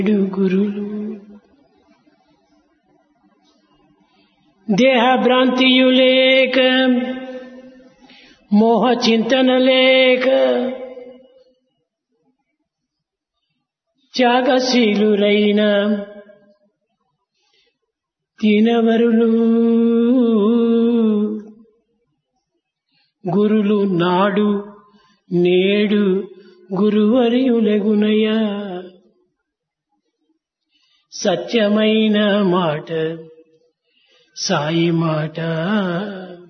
ఏడు గురులు దేహ భ్రాంతియు లేక మోహ చింతన లేక త్యాగశీలురైన తినవరులు గురులు నాడు నేడు గురువర్యులగునయా సత్యమైన మాట సాయి మాట